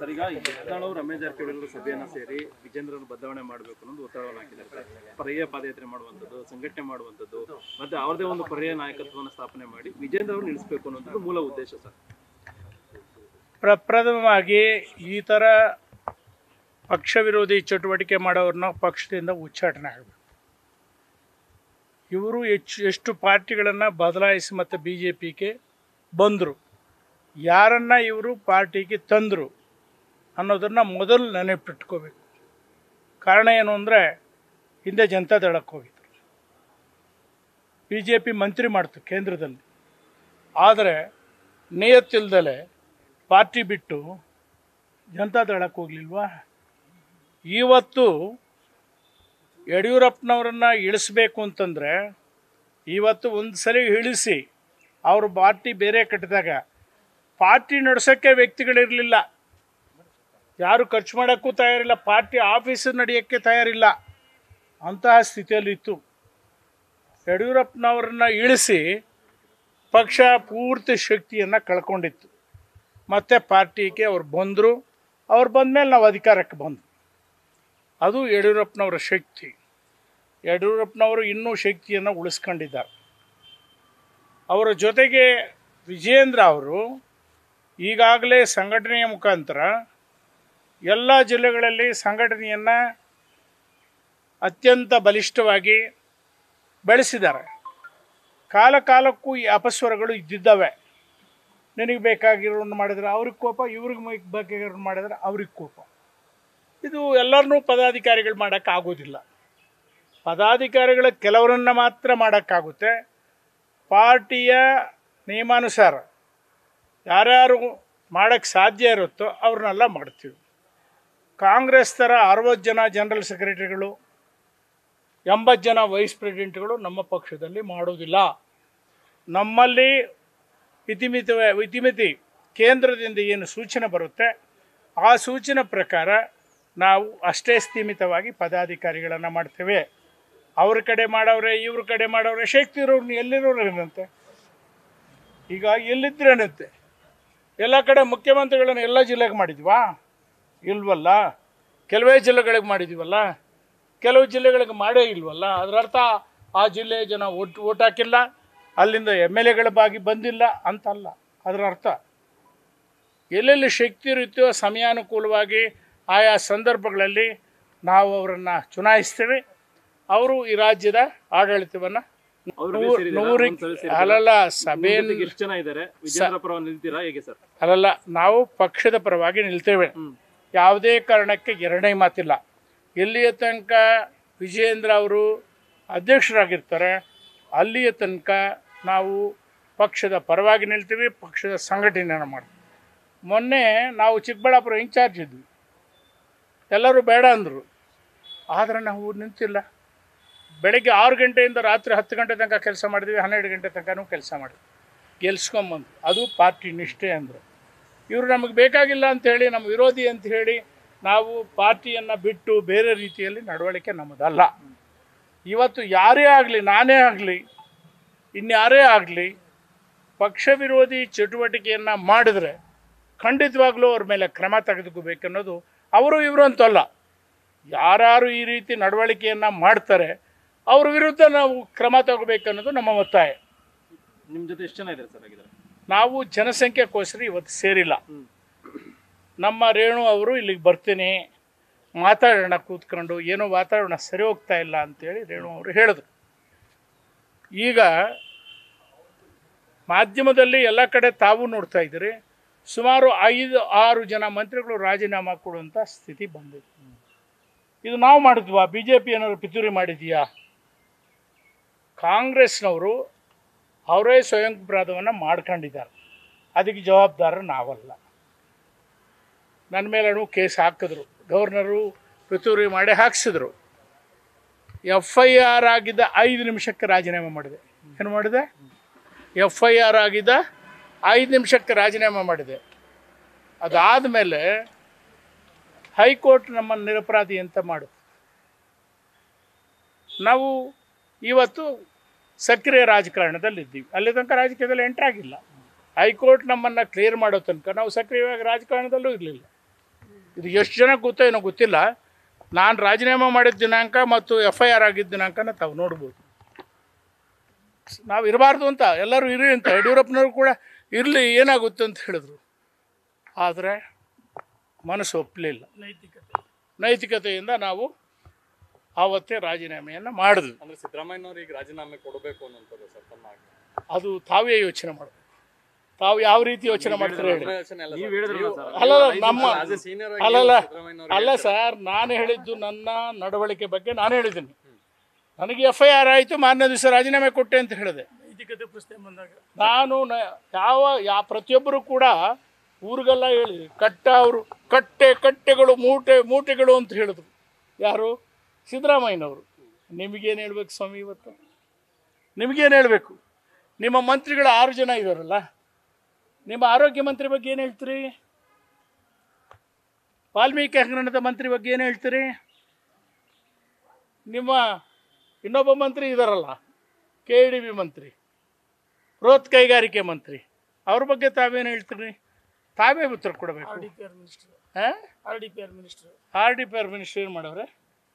Sir ಈಗ ಯತ್ನಾಳ್ ಅವರು ರಮೇಶ್ ಜಾರಕಿಹೊಳಿ ಅವರು ಸಭೆಯನ್ನ ಸೇರಿ ವಿಜೇಂದ್ರನ ಬದಲಾವಣೆ ಮಾಡಬೇಕು ಅನ್ನೋದು ಒತ್ತಡವನ್ನು ಹಾಕಿದ್ದಾರೆ ಸರ್ ಪರ್ಯಾಯ ಪಾದಯಾತ್ರೆ ಮಾಡುವಂಥದ್ದು ಸಂಘಟನೆ ಮಾಡುವಂಥದ್ದು ಮತ್ತೆ ಅವ್ರದೇ ಒಂದು ಪರ್ಯಾಯ ನಾಯಕತ್ವವನ್ನು ಸ್ಥಾಪನೆ ಮಾಡಿ ವಿಜೇಂದ್ರ ಅವರು ನಿಲ್ಲಿಸಬೇಕು ಅನ್ನೋದು ಮೂಲ ಉದ್ದೇಶ ಸರ್ ಪ್ರಪ್ರಥಮವಾಗಿ ಈ ಥರ ಪಕ್ಷ ವಿರೋಧಿ ಚಟುವಟಿಕೆ ಮಾಡೋರನ್ನ ಪಕ್ಷದಿಂದ ಉಚ್ಚಾಟನೆ ಆಗಬೇಕು ಇವರು ಹೆಚ್ಚು ಎಷ್ಟು ಪಾರ್ಟಿಗಳನ್ನು ಬದಲಾಯಿಸಿ ಮತ್ತು ಬಿ ಜೆ ಪಿಗೆ ಬಂದರು ಯಾರನ್ನು ಇವರು ಪಾರ್ಟಿಗೆ ತಂದರು ಅನ್ನೋದನ್ನು ಮೊದಲು ನೆನಪಿಟ್ಕೋಬೇಕು ಕಾರಣ ಏನು ಅಂದರೆ ಹಿಂದೆ ಜನತಾದಳಕ್ಕೆ ಹೋಗಿದ್ರು ಬಿ ಜೆ ಪಿ ಮಂತ್ರಿ ಮಾಡ್ತು ಕೇಂದ್ರದಲ್ಲಿ ಆದರೆ ನಿಯತ್ತಿಲ್ದಲೆ ಪಾರ್ಟಿ ಬಿಟ್ಟು ಜನತಾದಳಕ್ಕೆ ಹೋಗ್ಲಿಲ್ವಾ ಇವತ್ತು ಯಡಿಯೂರಪ್ಪನವರನ್ನು ಇಳಿಸ್ಬೇಕು ಅಂತಂದರೆ ಇವತ್ತು ಒಂದು ಸಲ ಇಳಿಸಿ ಅವರು ಪಾರ್ಟಿ ಬೇರೆ ಕಟ್ಟಿದಾಗ ಪಾರ್ಟಿ ನಡೆಸೋಕ್ಕೆ ವ್ಯಕ್ತಿಗಳಿರಲಿಲ್ಲ ಯಾರು ಖರ್ಚು ಮಾಡೋಕ್ಕೂ ತಯಾರಿಲ್ಲ ಪಾರ್ಟಿ ಆಫೀಸ್ ನಡೆಯೋಕ್ಕೆ ತಯಾರಿಲ್ಲ ಅಂತಹ ಸ್ಥಿತಿಯಲ್ಲಿತ್ತು ಯಡಿಯೂರಪ್ಪನವ್ರನ್ನ ಇಳಿಸಿ ಪಕ್ಷ ಪೂರ್ತಿ ಶಕ್ತಿಯನ್ನು ಕಳ್ಕೊಂಡಿತ್ತು ಮತ್ತು ಪಾರ್ಟಿಗೆ ಅವ್ರು ಬಂದರು ಅವ್ರು ಬಂದಮೇಲೆ ನಾವು ಅಧಿಕಾರಕ್ಕೆ ಬಂದು ಅದು ಯಡಿಯೂರಪ್ಪನವರ ಶಕ್ತಿ ಯಡಿಯೂರಪ್ಪನವರು ಇನ್ನೂ ಶಕ್ತಿಯನ್ನು ಉಳಿಸ್ಕೊಂಡಿದ್ದಾರೆ ಅವರ ಜೊತೆಗೆ ವಿಜೇಂದ್ರ ಅವರು ಈಗಾಗಲೇ ಸಂಘಟನೆಯ ಮುಖಾಂತರ ಎಲ್ಲ ಜಿಲ್ಲೆಗಳಲ್ಲಿ ಸಂಘಟನೆಯನ್ನು ಅತ್ಯಂತ ಬಲಿಷ್ಠವಾಗಿ ಬೆಳೆಸಿದ್ದಾರೆ ಕಾಲ ಕಾಲಕ್ಕೂ ಈ ಅಪಸ್ವರಗಳು ಇದ್ದಿದ್ದಾವೆ ನಿನಗೆ ಬೇಕಾಗಿರೋನು ಮಾಡಿದ್ರೆ ಅವ್ರಿಗೆ ಕೋಪ ಇವ್ರಿಗೆ ಬೇಕಾಗಿರೋನು ಮಾಡಿದ್ರೆ ಅವ್ರಿಗೆ ಕೋಪ ಇದು ಎಲ್ಲರನ್ನೂ ಪದಾಧಿಕಾರಿಗಳು ಮಾಡೋಕ್ಕಾಗೋದಿಲ್ಲ ಪದಾಧಿಕಾರಿಗಳ ಕೆಲವರನ್ನ ಮಾತ್ರ ಮಾಡೋಕ್ಕಾಗುತ್ತೆ ಪಾರ್ಟಿಯ ನಿಯಮಾನುಸಾರ ಯಾರ್ಯಾರು ಮಾಡೋಕ್ಕೆ ಸಾಧ್ಯ ಇರುತ್ತೋ ಅವ್ರನ್ನೆಲ್ಲ ಮಾಡ್ತೀವಿ ಕಾಂಗ್ರೆಸ್ ಥರ ಅರವತ್ತು ಜನ ಜನರಲ್ ಸೆಕ್ರೆಟರಿಗಳು ಎಂಬತ್ತು ಜನ ವೈಸ್ ಪ್ರೆಸಿಡೆಂಟ್ಗಳು ನಮ್ಮ ಪಕ್ಷದಲ್ಲಿ ಮಾಡೋದಿಲ್ಲ ನಮ್ಮಲ್ಲಿ ಇತಿಮಿತ ಇತಿಮಿತಿ ಕೇಂದ್ರದಿಂದ ಏನು ಸೂಚನೆ ಬರುತ್ತೆ ಆ ಸೂಚನೆ ಪ್ರಕಾರ ನಾವು ಅಷ್ಟೇ ಸ್ಥೀಮಿತವಾಗಿ ಪದಾಧಿಕಾರಿಗಳನ್ನು ಮಾಡ್ತೇವೆ ಅವ್ರ ಕಡೆ ಮಾಡವ್ರೆ ಇವ್ರ ಕಡೆ ಮಾಡವ್ರೆ ಶಕ್ತಿ ಇರೋರು ಎಲ್ಲಿರೋರೇನಂತೆ ಈಗ ಎಲ್ಲಿದ್ರೇನಂತೆ ಎಲ್ಲ ಕಡೆ ಮುಖ್ಯಮಂತ್ರಿಗಳನ್ನು ಎಲ್ಲ ಜಿಲ್ಲೆಗೆ ಮಾಡಿದ್ವಾ ಇಲ್ವಲ್ಲ ಕೆಲವೇ ಜಿಲ್ಲೆಗಳಿಗೆ ಮಾಡಿದ್ದೀವಲ್ಲ ಕೆಲವು ಜಿಲ್ಲೆಗಳಿಗೆ ಮಾಡೇ ಇಲ್ವಲ್ಲ ಅದರ ಅರ್ಥ ಆ ಜಿಲ್ಲೆಯ ಜನ ಓಟ್ ಓಟ್ ಹಾಕಿಲ್ಲ ಅಲ್ಲಿಂದ ಎಮ್ ಎಲ್ ಎಗಳ ಬಾಗಿ ಬಂದಿಲ್ಲ ಅಂತಲ್ಲ ಅದರ ಅರ್ಥ ಎಲ್ಲೆಲ್ಲಿ ಶಕ್ತಿ ಇರುತ್ತೋ ಸಮಯಾನುಕೂಲವಾಗಿ ಆಯಾ ಸಂದರ್ಭಗಳಲ್ಲಿ ನಾವು ಅವರನ್ನು ಚುನಾಯಿಸ್ತೇವೆ ಅವರು ಈ ರಾಜ್ಯದ ಆಡಳಿತವನ್ನು ಅವ್ರು ನೂರು- ಸೇರಿದಾರಾ? ನೂರಕ್ಕೆ ಒಂದ್ಸಲ ಸೇರಿದಾರಾ? ಅಲ್ಲಲ್ಲ ನಿಮ್ ಸಭೆಯನ್ನು ಜೊತೆಗೆ ಎಷ್ಟು ಜನ ಇದ್ದಾರೆ ವಿಜೇಂದ್ರ ಪರ ನಿಲ್ತೀರಾ ಹೇಗೆ ಸರ್ ಅಲ್ಲಲ್ಲ ನಾವು ಪಕ್ಷದ ಪರವಾಗಿ ನಿಲ್ತೇವೆ ಯಾವುದೇ ಕಾರಣಕ್ಕೆ ಎರಡನೇ ಮಾತಿಲ್ಲ ಎಲ್ಲಿಯ ತನಕ ವಿಜಯೇಂದ್ರ ಅವರು ಅಧ್ಯಕ್ಷರಾಗಿರ್ತಾರೆ ಅಲ್ಲಿಯ ತನಕ ನಾವು ಪಕ್ಷದ ಪರವಾಗಿ ನಿಲ್ತೀವಿ ಪಕ್ಷದ ಸಂಘಟನೆಯನ್ನು ಮಾಡ್ತೀವಿ ಮೊನ್ನೆ ನಾವು ಚಿಕ್ಕಬಳ್ಳಾಪುರ ಇನ್ಚಾರ್ಜ್ ಇದ್ವಿ ಎಲ್ಲರೂ ಬೇಡ ಅಂದರು ಆದರೆ ನಾವು ನಿಂತಿಲ್ಲ ಬೆಳಗ್ಗೆ ಆರು ಗಂಟೆಯಿಂದ ರಾತ್ರಿ ಹತ್ತು ಗಂಟೆ ತನಕ ಕೆಲಸ ಮಾಡಿದ್ವಿ ಹನ್ನೆರಡು ಗಂಟೆ ತನಕನೂ ಕೆಲಸ ಮಾಡಿದ್ವಿ ಗೆಲ್ಸ್ಕೊಂಬಂದು ಅದು ಪಾರ್ಟಿ ನಿಷ್ಠೆ ಅಂದರು ಇವರು ನಮಗೆ ಬೇಕಾಗಿಲ್ಲ ಅಂತ ಹೇಳಿ ನಮ್ಮ ವಿರೋಧಿ ಅಂತ ಹೇಳಿ ನಾವು ಪಾರ್ಟಿಯನ್ನು ಬಿಟ್ಟು ಬೇರೆ ರೀತಿಯಲ್ಲಿ ನಡವಳಿಕೆ ನಮ್ಮದಲ್ಲ ಇವತ್ತು ಯಾರೇ ಆಗಲಿ ನಾನೇ ಆಗಲಿ ಇನ್ಯಾರೇ ಆಗಲಿ ಪಕ್ಷ ವಿರೋಧಿ ಚಟುವಟಿಕೆಯನ್ನು ಮಾಡಿದ್ರೆ ಖಂಡಿತವಾಗ್ಲೂ ಅವ್ರ ಮೇಲೆ ಕ್ರಮ ತೆಗೆದುಕೋಬೇಕನ್ನೋದು ಅವರು ಇವರು ಅಂತಲ್ಲ ಯಾರು ಈ ರೀತಿ ನಡವಳಿಕೆಯನ್ನು ಮಾಡ್ತಾರೆ ಅವ್ರ ವಿರುದ್ಧ ನಾವು ಕ್ರಮ ತಗೋಬೇಕನ್ನೋದು ನಮ್ಮ ಒತ್ತಾಯ ನಿಮ್ ಜೊತೆ ಎಷ್ಟು ಜನ ಇದ್ದಾರೆ ಸರ್ ಹಾಗಿದ್ರೆ ನಾವು ಜನಸಂಖ್ಯೆಗೋಸ್ಕರ ಇವತ್ತು ಸೇರಿಲ್ಲ ನಮ್ಮ ರೇಣು ಅವರು ಇಲ್ಲಿಗೆ ಬರ್ತೀನಿ ಮಾತಾಡೋಣ ಕೂತ್ಕೊಂಡು ಏನೋ ವಾತಾವರಣ ಸರಿ ಹೋಗ್ತಾ ಇಲ್ಲ ಅಂತೇಳಿ ರೇಣು ಅವರು ಹೇಳಿದ್ರು ಈಗ ಮಾಧ್ಯಮದಲ್ಲಿ ಎಲ್ಲ ಕಡೆ ತಾವು ನೋಡ್ತಾ ಇದ್ದೀರಿ ಸುಮಾರು ಐದು ಆರು ಜನ ಮಂತ್ರಿಗಳು ರಾಜೀನಾಮಾ ಕೊಡುವಂಥ ಸ್ಥಿತಿ ಬಂದಿದೆ ಇದು ನಾವು ಮಾಡಿದ್ವಾ ಬಿ ಜೆ ಪಿ ಏನಾದ್ರು ಪಿತೂರಿ ಮಾಡಿದೀಯಾ ಕಾಂಗ್ರೆಸ್ನವರು ಅವರೇ ಸ್ವಯಂ ಅಪರಾಧವನ್ನು ಮಾಡ್ಕೊಂಡಿದ್ದಾರೆ ಅದಕ್ಕೆ ಜವಾಬ್ದಾರ ನಾವಲ್ಲ ನನ್ನ ಮೇಲೂ ಕೇಸ್ ಹಾಕಿದ್ರು ಗವರ್ನರು ಪಿತೂರಿ ಮಾಡಿ ಹಾಕ್ಸಿದ್ರು ಎಫ್ ಐ ಆರ್ ಆಗಿದ್ದ ಐದು ನಿಮಿಷಕ್ಕೆ ರಾಜೀನಾಮೆ ಮಾಡಿದೆ ಏನು ಮಾಡಿದೆ ಎಫ್ ಐ ಆರ್ ಆಗಿದ್ದ ಐದು ನಿಮಿಷಕ್ಕೆ ರಾಜೀನಾಮೆ ಮಾಡಿದೆ ಅದಾದಮೇಲೆ ಹೈಕೋರ್ಟ್ ನಮ್ಮನ್ನು ನಿರಪರಾಧಿ ಅಂತ ಮಾಡುತ್ತೆ ನಾವು ಇವತ್ತು ಸಕ್ರಿಯ ರಾಜಕಾರಣದಲ್ಲಿದ್ದೀವಿ ಅಲ್ಲಿ ತನಕ ರಾಜಕೀಯದಲ್ಲಿ ಎಂಟ್ರಾಗಿಲ್ಲ ಹೈಕೋರ್ಟ್ ನಮ್ಮನ್ನು ಕ್ಲಿಯರ್ ಮಾಡೋ ತನಕ ನಾವು ಸಕ್ರಿಯವಾಗಿ ರಾಜಕಾರಣದಲ್ಲೂ ಇರಲಿಲ್ಲ ಇದು ಎಷ್ಟು ಜನಕ್ಕೆ ಗೊತ್ತೋ ಏನೋ ಗೊತ್ತಿಲ್ಲ ನಾನು ರಾಜೀನಾಮೆ ಮಾಡಿದ ದಿನಾಂಕ ಮತ್ತು ಎಫ್ ಐ ಆರ್ ಆಗಿದ್ದ ದಿನಾಂಕನ ತಾವು ನೋಡ್ಬೋದು ನಾವು ಇರಬಾರ್ದು ಅಂತ ಎಲ್ಲರೂ ಇರಿ ಅಂತ ಯಡಿಯೂರಪ್ಪನವರು ಕೂಡ ಇರಲಿ ಏನಾಗುತ್ತೆ ಅಂತ ಹೇಳಿದ್ರು ಆದರೆ ಮನಸ್ಸು ಒಪ್ಪಲಿಲ್ಲ ನೈತಿಕತೆ ನೈತಿಕತೆಯಿಂದ ನಾವು ಆವತ್ತೇ ರಾಜೀನಾಮೆಯನ್ನು ಮಾಡಿದ್ವಿ ಅಂದ್ರೆ ಸಿದ್ದರಾಮಯ್ಯನವ್ರು ಈಗ ರಾಜೀನಾಮೆ ಕೊಡಬೇಕು ಅನ್ನೋಂಥದ್ದು ಸರ್ ತಮ್ಮ ಆಜ್ಞೆ. ಅದು ತಾವೇ ಯೋಚನೆ ಮಾಡಬೇಕು ತಾವು ಯಾವ ರೀತಿ ಯೋಚನೆ ಮಾಡ್ತಾರೆ ಹೇಳಿ ನಮ್ಮ ಯೋಚನೆ ಅಲ್ಲ ನೀವ್ ಸರ್. ಹೇಳಿದ್ರಲ್ಲ ನೀವು- ಸರ್. ಅಲ್ಲ ನಮ್ಮ as a senior ಆಗಿ ಅಲ್ಲಲ್ಲ ಸಿದ್ದರಾಮಯ್ಯನವ್ರಿಗೆ ಅಲ್ಲ ಸರ್ ನಾನು ಹೇಳಿದ್ದು ನನ್ನ ನಡವಳಿಕೆ ಬಗ್ಗೆ ನಾನು ಹೇಳಿದ್ದೀನಿ ನನಗೆ ಎಫ್ ಐ ಆರ್ ಆಯಿತು ಮಾರನೇ ದಿವಸ ರಾಜೀನಾಮೆ ಕೊಟ್ಟೆ ಅಂತ ಹೇಳಿದೆ ನೈತಿಕತೆ ಪ್ರಶ್ನೆ ಬಂದಾಗ ನಾನು ನ- ಯಾವ ಯಾ ಪ್ರತಿಯೊಬ್ಬರು ಕೂಡ ಊರಿಗೆಲ್ಲ ಹೇಳಿ ಕಟ್ಟ ಅವರು ಕಟ್ಟೆ ಕಟ್ಟೆಗಳು ಮೂಟೆ ಮೂಟೆಗಳು ಅಂತ ಹೇಳಿದ್ರು ಯಾರು ಸಿದ್ದರಾಮಯ್ಯನವರು ನಿಮಗೇನು ಹೇಳ್ಬೇಕು ಸ್ವಾಮಿ ಇವತ್ತು ನಿಮಗೇನು ಹೇಳಬೇಕು ನಿಮ್ಮ ಮಂತ್ರಿಗಳು ಆರು ಜನ ಇದ್ದಾರಲ್ಲ ನಿಮ್ಮ ಆರೋಗ್ಯ ಮಂತ್ರಿ ಬಗ್ಗೆ ಏನು ಹೇಳ್ತೀರಿ ವಾಲ್ಮೀಕಿ ಹಂಗರಣದ ಮಂತ್ರಿ ಬಗ್ಗೆ ಏನು ಹೇಳ್ತೀರಿ ನಿಮ್ಮ ಇನ್ನೊಬ್ಬ ಮಂತ್ರಿ ಇದ್ದಾರಲ್ಲ ಕೆ ಡಿ ಬಿ ಮಂತ್ರಿ ಬೃಹತ್ ಕೈಗಾರಿಕೆ ಮಂತ್ರಿ ಅವ್ರ ಬಗ್ಗೆ ತಾವೇನು ಹೇಳ್ತೀರಿ ತಾವೇ ಉತ್ತರ ಕೊಡಬೇಕು R D P R minister ಹಾಂ R D P R minister R D P R minister ಏನು ಮಾಡವ್ರೆ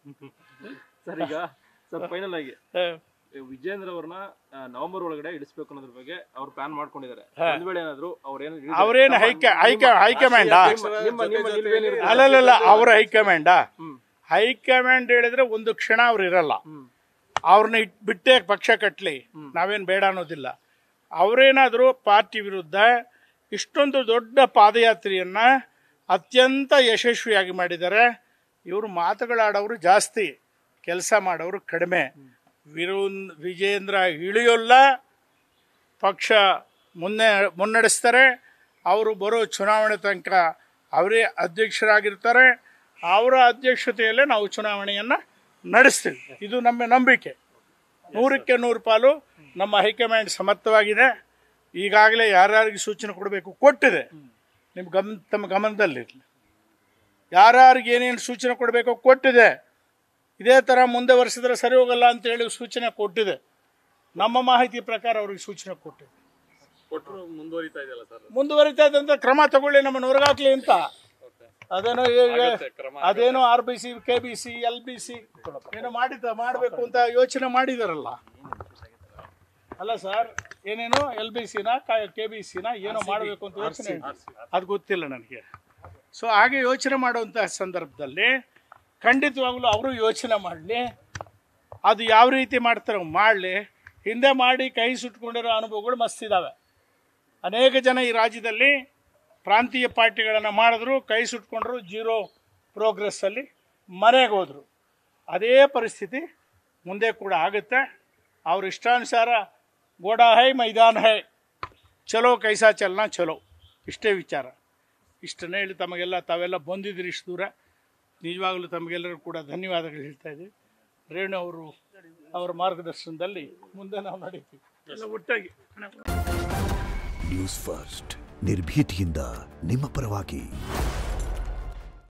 ಸರ್ ಈಗ ಸರ್ ಫೈನಲ್ ಆಗಿ ಆ, ವಿಜೇಂದ್ರ ಅವ್ರನ್ನ ಆ, ನವೆಂಬರ್ ಒಳಗಡೆ ಇಳಿಸ್ಬೇಕು ಅನ್ನೋದ್ರ ಬಗ್ಗೆ ಅವ್ರು ಪ್ಲಾನ್ ಮಾಡ್ಕೊಂಡಿದ್ದಾರೆ ಒಂದ್ ವೇಳೆ ಏನಾದ್ರು ಅವ್ರೇನು ಅವ್ರೇನು ಹೈಕ ಹೈಕ ಹೈಕಮಾಂಡಾ ನಿಮ್ಮ ನಿಮ್ಮ ನಿಲುವೇನಿರುತ್ತೆ? ಅಲ್ಲಲ್ಲ ಅವ್ರ ಹೈಕಮಾಂಡಾ ಹ್ಮ್ ಹೈಕಮಾಂಡ್ ಹೇಳಿದ್ರೆ ಒಂದು ಕ್ಷಣ ಅವ್ರು ಇರಲ್ಲ ಹ್ಮ್ ಅವ್ರನ್ನ ಇಟ್ ಬಿಟ್ಟೆ ಪಕ್ಷ ಕಟ್ಟಲಿ ನಾವೇನು ಬೇಡ ಅನ್ನೋದಿಲ್ಲ ಅವರೇನಾದರೂ ಪಾರ್ಟಿ ವಿರುದ್ಧ ಇಷ್ಟೊಂದು ದೊಡ್ಡ ಪಾದಯಾತ್ರೆಯನ್ನ ಅತ್ಯಂತ ಯಶಸ್ವಿಯಾಗಿ ಮಾಡಿದ್ದಾರೆ ಇವರು ಮಾತುಗಳಾಡೋರು ಜಾಸ್ತಿ ಕೆಲಸ ಮಾಡೋರು ಕಡಿಮೆ ವಿರು ವಿಜೇಂದ್ರ ಇಳಿಯೋಲ್ಲ ಪಕ್ಷ ಮುನ್ನೆ ಮುನ್ನಡೆಸ್ತಾರೆ ಅವರು ಬರೋ ಚುನಾವಣೆ ತನಕ ಅವರೇ ಅಧ್ಯಕ್ಷರಾಗಿರ್ತಾರೆ ಅವರ ಅಧ್ಯಕ್ಷತೆಯಲ್ಲೇ ನಾವು ಚುನಾವಣೆಯನ್ನು ನಡೆಸ್ತೀವಿ ಇದು ನಮ್ಮ ನಂಬಿಕೆ ನೂರಕ್ಕೆ ನೂರು ಪಾಲು ನಮ್ಮ ಹೈಕಮಾಂಡ್ ಸಮರ್ಥವಾಗಿದೆ ಈಗಾಗಲೇ ಯಾರ್ಯಾರಿಗೆ ಸೂಚನೆ ಕೊಡಬೇಕು ಕೊಟ್ಟಿದೆ ನಿಮ್ಮ ಗಮನ ತಮ್ಮ ಗಮನದಲ್ಲಿರಲಿ ಯಾರ್ಯಾರಿಗೆ ಏನೇನು ಸೂಚನೆ ಕೊಡಬೇಕೋ ಕೊಟ್ಟಿದೆ ಇದೇ ಥರ ಮುಂದೆ ವರ್ಷದ್ರೆ ಸರಿ ಹೋಗಲ್ಲ ಅಂತ ಹೇಳಿ ಸೂಚನೆ ಕೊಟ್ಟಿದೆ ನಮ್ಮ ಮಾಹಿತಿ ಪ್ರಕಾರ ಅವ್ರಿಗೆ ಸೂಚನೆ ಕೊಟ್ಟಿದೆ ಕೊಟ್ಟರು ಮುಂದುವರಿತಾ ಇದೆಯಲ್ಲ ಸರ್ ಮುಂದುವರಿತಾ ಇದ್ದಂಥ ಕ್ರಮ ತಗೊಳ್ಳಿ ನಮ್ಮನ್ನು ಹೊರಗಾಕ್ಲಿ ಅಂತ ಅದೇನೋ ಈಗ ಆಗುತ್ತೆ, ಕ್ರಮ ಅದೇನೋ R B C K B C L B C ಏನೋ ಮಾಡಿದ ಮಾಡಬೇಕು ಅಂತ ಯೋಚನೆ ಮಾಡಿದಾರಲ್ಲ ಅಲ್ಲ ಸರ್ ಏನೇನೋ ಎಲ್ ಬಿ ಸಿನ ಕೆ ಬಿ ಸಿನ ಏನೋ ಮಾಡಬೇಕು ಅಂತ ಯೋಚನೆ ಅದು ಗೊತ್ತಿಲ್ಲ ನನಗೆ ಸೊ ಹಾಗೆ ಯೋಚನೆ ಮಾಡುವಂಥ ಸಂದರ್ಭದಲ್ಲಿ ಖಂಡಿತವಾಗ್ಲೂ ಅವರು ಯೋಚನೆ ಮಾಡಲಿ ಅದು ಯಾವ ರೀತಿ ಮಾಡ್ತಾರೆ ಮಾಡಲಿ ಹಿಂದೆ ಮಾಡಿ ಕೈ ಸುಟ್ಕೊಂಡಿರೋ ಅನುಭವಗಳು ಮಸ್ತಿದ್ದಾವೆ ಅನೇಕ ಜನ ಈ ರಾಜ್ಯದಲ್ಲಿ ಪ್ರಾಂತೀಯ ಪಾರ್ಟಿಗಳನ್ನು ಮಾಡಿದ್ರು ಕೈ ಸುಟ್ಕೊಂಡ್ರು ಜೀರೋ ಪ್ರೋಗ್ರೆಸ್ಸಲ್ಲಿ ಮನೆಗೆ ಹೋದರು ಅದೇ ಪರಿಸ್ಥಿತಿ ಮುಂದೆ ಕೂಡ ಆಗುತ್ತೆ ಅವ್ರ ಇಷ್ಟಾನುಸಾರ ಗೋಡಾ ಹೈ ಮೈದಾನ ಹೈ ಚಲೋ ಕೈಸಾ ಚಲನ ಚಲೋ ಇಷ್ಟೇ ವಿಚಾರ ಇಷ್ಟನ್ನೇ ಹೇಳಿ ತಮಗೆಲ್ಲ ತಾವೆಲ್ಲ ಬಂದಿದ್ದೀರಿ ಇಷ್ಟು ದೂರ ನಿಜವಾಗಲೂ ತಮಗೆಲ್ಲರೂ ಕೂಡ ಧನ್ಯವಾದಗಳು ಹೇಳ್ತಾ ಇದ್ದೀವಿ ರೇಣು ಅವರು ಅವರ ಮಾರ್ಗದರ್ಶನದಲ್ಲಿ ಮುಂದೆ ನಾವು ನಡೀತೀವಿ ಎಲ್ಲ ಒಟ್ಟಾಗಿ ನ್ಯೂಸ್ ಫಸ್ಟ್ ನಿರ್ಭೀತಿಯಿಂದ ನಿಮ್ಮ ಪರವಾಗಿ